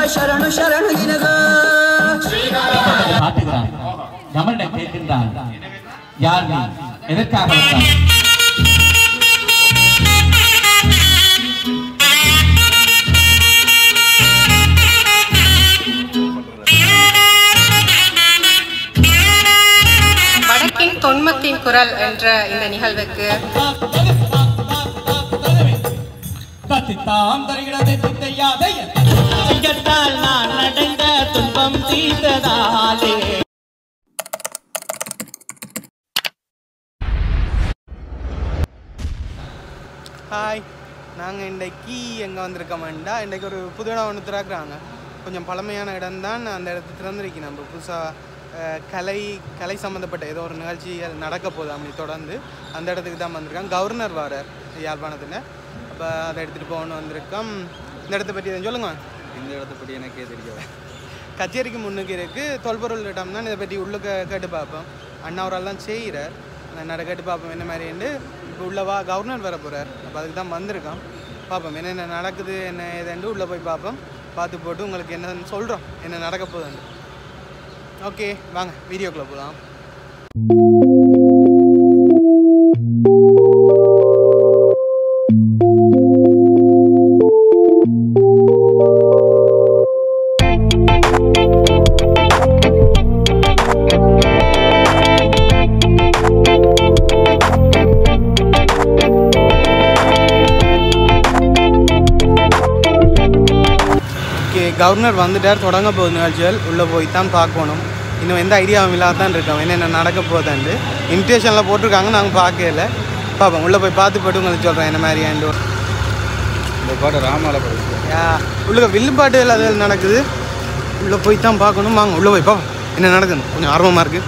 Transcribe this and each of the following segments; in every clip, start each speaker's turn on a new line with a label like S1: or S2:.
S1: ಶರಣು ಶರಣು ನಿನಗ
S2: காட்டுகிறான் யமனிடம் கேட்கின்றான் யார் நீ எதற்காக வந்தாய்
S3: வடக்கின் தொன்மத்தின் குரல் என்ற இந்த நிகழ்வுக்கு
S2: கத்தித்தாம் தருகிறது தித்தையாதை சிங்கத்தால் நான் அடைந்த துன்பம் தீர்ந்ததாலே
S4: ஹாய் நாங்கள் இன்றைக்கி எங்கே வந்திருக்கோம்டா இன்றைக்கி ஒரு புது இடம் ஒன்று திறக்கிறாங்க கொஞ்சம் பழமையான இடம் தான் அந்த இடத்த திறந்துருக்கு நம்ம புதுசாக கலை கலை சம்மந்தப்பட்ட ஏதோ ஒரு நிகழ்ச்சிகள் நடக்க போகுது அப்படி தொடர்ந்து அந்த இடத்துக்கு தான் வந்திருக்காங்க கவர்னர் வாரார் யாழ்ப்பாணத்தில் அப்போ அதை எடுத்துகிட்டு போகணும்னு வந்திருக்கோம் இந்த இடத்த பற்றி எதுவும் சொல்லுங்க
S5: இந்த இடத்த பற்றி எனக்கே தெரியல
S4: கச்சேரிக்கு முன்னுக்கு இருக்குது தொல்பொருள் இடம் தான் இதை பற்றி உள்ளுக்க கேட்டு பார்ப்போம் அண்ணா அவரால் தான் செய்கிறார் நட கேட்டு பார்ப்போம் என்ன மாதிரின்னு இப்போ உள்ளவா கவர்னர் வர போகிறார் அப்போ அதுக்கு தான் வந்திருக்கோம் பார்ப்போம் என்னென்ன நடக்குது என்ன ஏதாண்டு உள்ளே போய் பார்ப்போம் பார்த்து போட்டு உங்களுக்கு என்னன்னு சொல்கிறோம் என்ன நடக்க போகுதுன்னு ஓகே வாங்க வீடியோக்குள்ளே போகலாம் ஓகே கவர்னர் வந்துட்டார் தொடங்க போகுது நிகழ்ச்சிகள் உள்ளே போய் தான் பார்க்கணும் இன்னும் எந்த ஐடியாவும் இல்லாத தான் இருக்கோம் என்னென்ன நடக்க போகுதுன்ட்டு இன்விடேஷனில் போட்டிருக்காங்க நாங்கள் பார்க்கல பார்ப்போம் உள்ளே போய் பார்த்து போட்டு உங்களுக்கு சொல்கிறேன் என்ன மாதிரி ஆண்டு
S5: இந்த பாட்டு ராமால படிச்சு
S4: யா உள்ளுக்க வில்லுப்பாட்டு அது நடக்குது உள்ளே போய் தான் பார்க்கணும் வாங்க உள்ளே போய் பார்ப்போம் என்ன நடக்குது கொஞ்சம் ஆர்வமாக இருக்குது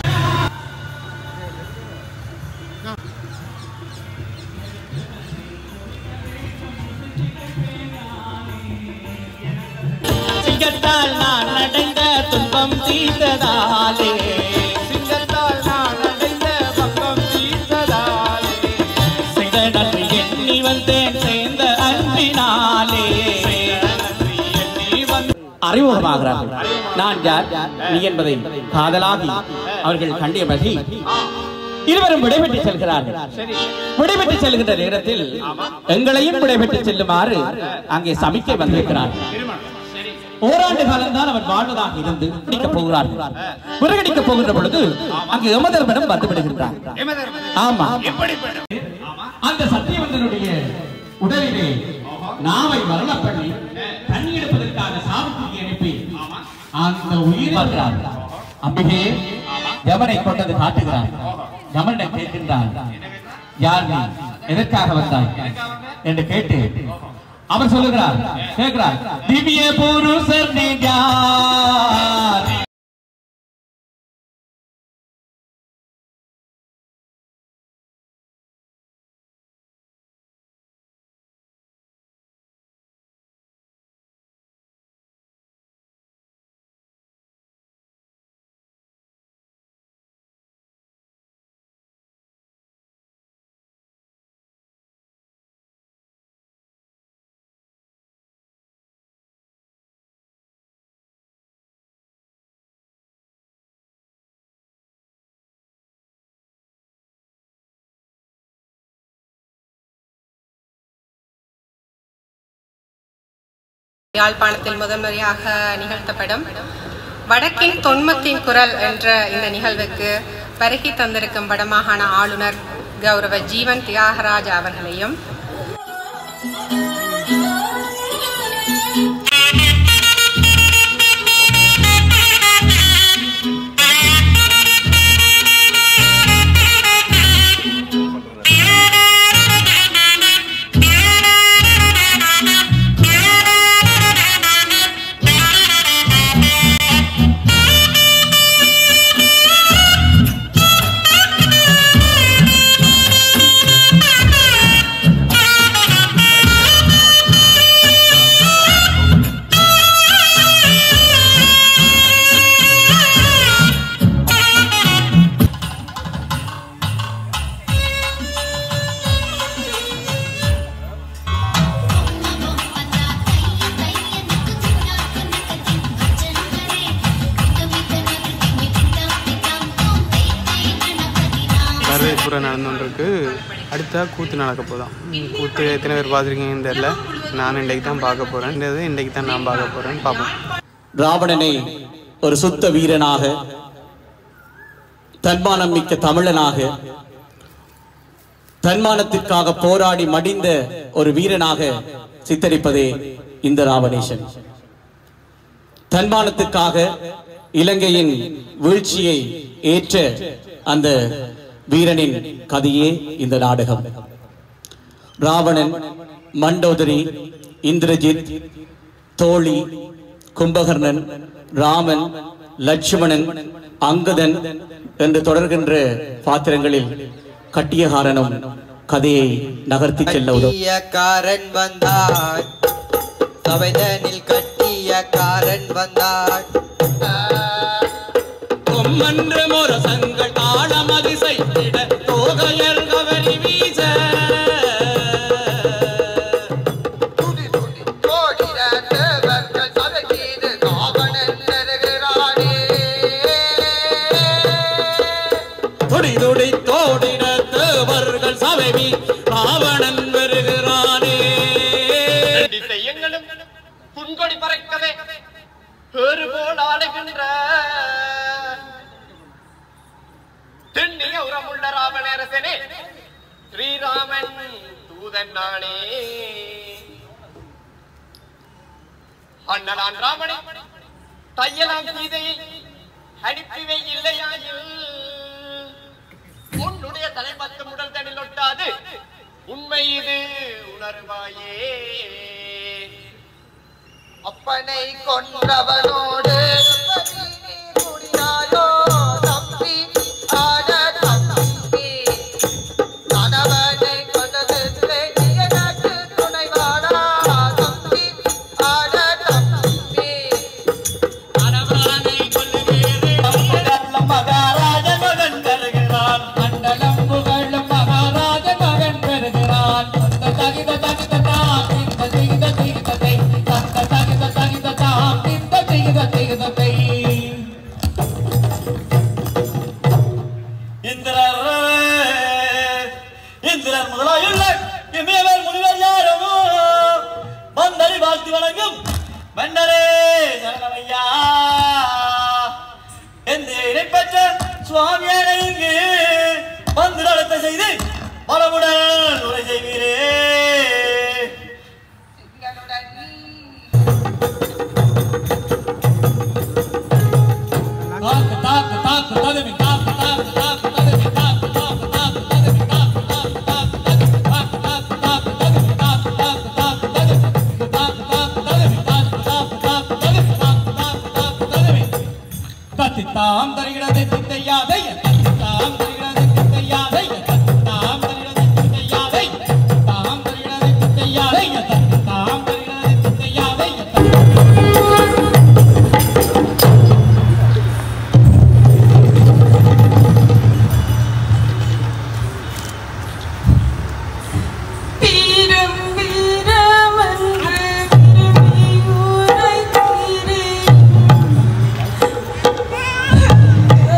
S2: சிங்கத்தால் நான் அடைந்த துன்பம் தீர்ந்ததாலே சிங்கத்தால் நான் அடைந்த பக்கம் தீர்ந்ததாலே செய்த நன்றி எண்ணி வந்தேன் சேர்ந்த அன்பினாலே அறிமுகமாகிறார்கள் நான் யார் நீ என்பதை காதலாகி அவர்கள் கண்டிய பகி இருவரும் விடைபெற்று செல்கிறார்கள் விடைபெற்று செல்கின்ற நேரத்தில் எங்களையும் விடைபெற்று செல்லுமாறு அங்கே சமிக்கை வந்திருக்கிறார்கள் ஓராண்டு காலம் தான் அவன் வாழ்வதாக இருந்து பிடிக்கப் போகிறார்கள் முருகடிக்கப் போகின்ற பொழுது அங்கு யமதர்மனம் வந்து விடுகின்றார் ஆமா அந்த சத்தியவந்தனுடைய உடலிலே நாவை மரண பண்ணி தண்ணி எடுப்பதற்காக சாவித்திரி அனுப்பி அந்த உயிர் வருகிறார் அம்பிகே யமனை கொண்டது காட்டுகிறார் யமனிடம் கேட்கின்றார் யார் நீ எதற்காக வந்தாய் என்று கேட்டு அவர் சொல்லுகிறார் கேட்கிறார் திவ்ய புருஷர் நீ யார்
S3: யாழ்ப்பாணத்தில் முதன்முறையாக நிகழ்த்தப்படும் வடக்கின் தொன்மத்தின் குரல் என்ற இந்த நிகழ்வுக்கு வருகை தந்திருக்கும் வடமாகாண ஆளுநர் கௌரவ ஜீவன் தியாகராஜ் அவர்களையும்
S6: Thank
S4: முறை நடந்துருக்கு அடுத்தா கூத்து நடக்க போதான் கூத்து எத்தனை பேர் பார்த்துருக்கீங்கன்னு தெரியல நான் இன்றைக்கு தான் பார்க்க போகிறேன் இந்த இது இன்றைக்கு தான் நான் பார்க்க போகிறேன் பார்ப்போம்
S2: ராவணனை ஒரு சுத்த வீரனாக தன்மானம் மிக்க தமிழனாக தன்மானத்திற்காக போராடி மடிந்த ஒரு வீரனாக சித்தரிப்பதே இந்த ராவணேசன் தன்மானத்துக்காக இலங்கையின் வீழ்ச்சியை ஏற்ற அந்த வீரனின் கதையே இந்த நாடகம் ராவணன் மண்டோதரி இந்திரஜித் தோழி கும்பகர்ணன் ராமன் லட்சுமணன் அங்கதன் என்று தொடர்கின்ற பாத்திரங்களில் கட்டியகாரனும் கதையை நகர்த்தி செல்ல உதவும்
S1: கட்டியக்காரன் வந்தார் சபைதனில் கட்டியக்காரன் வந்தார்
S2: கொம்மன்ற முரசங்கள் தாளம் அதிசைத்திட தோகையர் கவரி வீச
S1: துடி துடி கோடிட தேவர்கள் சபை மீது காவணன் வருகிறானே
S2: துடி துடி தோடிட தேவர்கள் சபை ராவணன் வருகிறானே
S6: திசையங்களும் புன்கொடி பறக்கவே ஏறு போல் ஆடுகின்ற தென்னிய உரமுள்ள ராமநேரசனே ஸ்ரீராமன் தூதன் நானே அண்ணலான் ராமனை தையலாம் சீதையை அனுப்பிவை இல்லையாயில் உன்னுடைய தலைமத்து முடல் தனில் ஒட்டாது உண்மை இது உணர்வாயே
S1: அப்பனை கொன்றவனோடு எப்படி நீ கூடினாயோ தம்பி ஆன தம்பி கணவனை கொண்டதில்லை நீ எனக்கு துணைவாடா தம்பி ஆன தம்பி
S2: கணவனை கொல்லுகிறேன் மகாராஜ மகன் வருகிறான் மண்டலம் புகழும் மகாராஜ மகன் வருகிறான் தந்த தகித தகித தாம் இந்த திகித திகிதத்தை தந்த தகித தகித தாம் இந்த திகித திகிதத்தை இந்திரர் இந்திரர் முதலாயுள்ள இமயவர் முனிவர் யாரும் வந்தறி வாழ்த்து வணங்கும் மன்னரே சரணமையா எந்த பெற்ற சுவாமியான இங்கு வந்து நடத்த செய்து பலமுடன் உரை செய்வீரே தாக்கு தாக்கு தாக்கு ததுமி தாக்கு தாக்கு தாக்கு ததுமி தாக்கு தாக்கு தாக்கு ததுமி தாக்கு தாக்கு தாக்கு ததுமி தாக்கு தாக்கு தாக்கு ததுமி தாக்கு தாக்கு தாக்கு ததுமி தாக்கு தாக்கு ததுமி தாக்கு தாக்கு தாக்கு ததுமி தாக்கு தாக்கு தாக்கு ததுமி தத்தித்தாம் தருகிறது தித்தையாதை தத்தித்தாம் தருகிறது தித்தையாதை தத்தித்தாம் தருகிறது தித்தையாதை தாம் தருகிறது தித்தையாதை தத்தித்தாம் தருகிறது தித்தையாதை
S7: வீரம் வீரமன்று விரும்பி உரைத்தீரே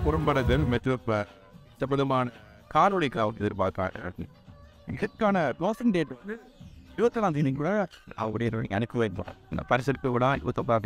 S8: குறும்படங்கள் மற்றும் சம்பந்தமான காணொலிக்காக எதிர்பார்க்கிறார்கள் இதற்கான க்ளோசிங் டேட் வந்து இருபத்தொன்னாம் தேதி கூட அவருடைய அனுப்பி வைப்போம் இந்த பரிசளிப்பு விழா இருபத்தொன்பதாம்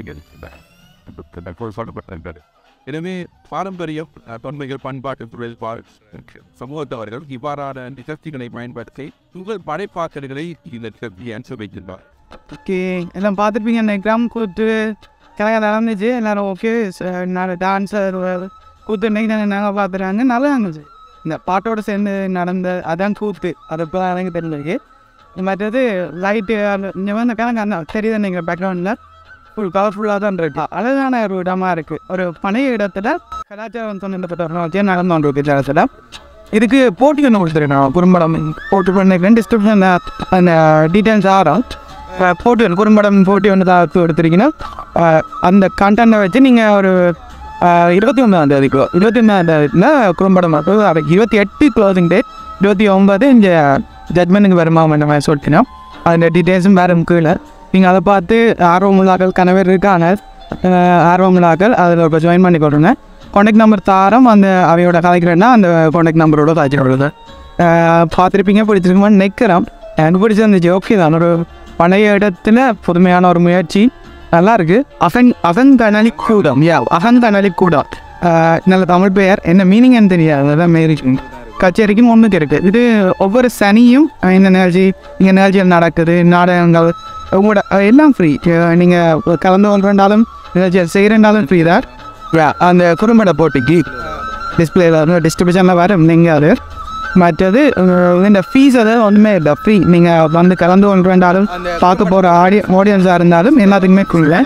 S8: தேதி சொல்லப்பட்டிருக்கிறது எனவே பாரம்பரியம் அஹ், தொன்மைகள் பண்பாட்டு தொழில் பா- சமூகத்தவர்கள் இவ்வாறான நிகழ்ச்சிகளை பயன்படுத்தி உங்கள் படைப்பாக்கல்களை இந்த நிகழ்ச்சியை அனுப்பி வைக்கின்றார்
S4: ஓகே எல்லாம் பார்த்துருப்பீங்க நினைக்கிறேன் கூத்து கலையாக நடந்துச்சு எல்லாரும் ஓகே நான் டான்ஸர் கூத்து இன்னைக்கு தானே நாங்கள் பார்த்துறாங்க நல்லா இருந்துச்சு இந்த பாட்டோட சேர்ந்து நடந்த அதான் கூத்து அது இப்போ எனக்கு தெரிஞ்சிருக்கு மற்றது லைட்டு இந்த மாதிரி கிழங்கு அந்த தெரியுது நீங்கள் பேக்ரவுண்டில் ஃபுல் கலர்ஃபுல்லாக தான் இருக்கு அழகான ஒரு இடமா இருக்குது ஒரு பழைய இடத்துல கலாச்சாரம் சம்மந்தப்பட்ட வச்சு நடந்து கொண்டிருக்கு இந்த இடத்துல இதுக்கு போட்டி ஒன்று கொடுத்துருக்கேன் குறும்படம் போட்டு பண்ணிருக்கேன் டிஸ்கிரிப்ஷனில் அந்த டீட்டெயில்ஸ் ஆகிறோம் போட்டி ஒன்று குறும்படம் போட்டி ஒன்று தான் எடுத்திருக்கீங்கன்னா அஹ், அந்த கண்டென்ட்டை வச்சு நீங்கள் ஒரு அஹ், இருபத்தி ஒன்றாம் தேதிக்கு இருபத்தி ஒன்றாம் தேதியில் குறும்படம் வந்து அதுக்கு இருபத்தி எட்டு க்ளோசிங் டேட் இருபத்தி ஒன்பது இந்த ஜட்மெண்ட்டுக்கு வருமா அந்த மாதிரி சொல்லிட்டீங்கன்னா அந்த டீட்டெயில்ஸும் வேறு கீழே நீங்கள் அதை பார்த்து ஆர்வமுள்ளாக்கள் கணவர் இருக்காங்க அஹ், ஆர்வமுள்ளாக்கள் அதில் இப்போ ஜாயின் பண்ணி கொடுங்க காண்டாக்ட் நம்பர் தாரம் அந்த அவையோட கலைக்கிறேன்னா அந்த காண்டாக்ட் நம்பரோட தாச்சி விடுது பார்த்துருப்பீங்க பிடிச்சிருக்குமான்னு நிற்கிறோம் எனக்கு பிடிச்சிருந்துச்சு ஓகே தான் ஒரு பழைய இடத்துல புதுமையான ஒரு முயற்சி நல்லா இருக்கு அகன் அகங்கனலி கூடம் யா அகங்கனலி கூடம் அஹ், நல்ல தமிழ் பெயர் என்ன மீனிங்னு தெரியாது அதான் மாரி கச்சேரிக்கும் ஒன்றுக்கு இருக்குது இது ஒவ்வொரு சனியும் அஹ், இந்த நிகழ்ச்சி இங்கே நிகழ்ச்சிகள் நடக்குது நாடகங்கள் உங்களோட அஹ், எல்லாம் ஃப்ரீ நீங்கள் கலந்து கொண்டாலும் நிகழ்ச்சிகள் செய்கிறனாலும் ஃப்ரீ தான் Yeah, அந்த குறும்பட போட்டிக்கு டிஸ்பிளேல வந்து டிஸ்ட்ரிபியூஷனில் வரும் நீங்கள் அது மற்றது அஹ், இந்த ஃபீஸ் அது ஒன்றுமே இல்லை ஃப்ரீ நீங்கள் வந்து கலந்து கொண்டு வேண்டாலும் பார்க்க போகிற ஆடிய ஆடியன்ஸாக இருந்தாலும் எல்லாத்துக்குமே குள்ள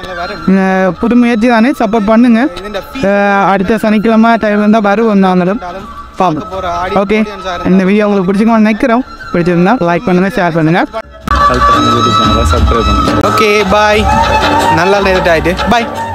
S4: புது முயற்சி தானே சப்போர்ட் பண்ணுங்க அஹ், அடுத்த சனிக்கிழமை டைம் இருந்தால் வருவோம் நாங்களும் பார்ப்போம் ஓகே இந்த வீடியோ உங்களுக்கு பிடிச்சிக்கணும் நினைக்கிறோம் பிடிச்சிருந்தா லைக் பண்ணுங்கள் ஷேர் பண்ணுங்கள்
S5: யூடியூப் சேனலை சப்ஸ்கிரைப் பண்ணுங்கள்
S4: ஓகே பாய் நல்லா லேட் ஆகிட்டு பாய்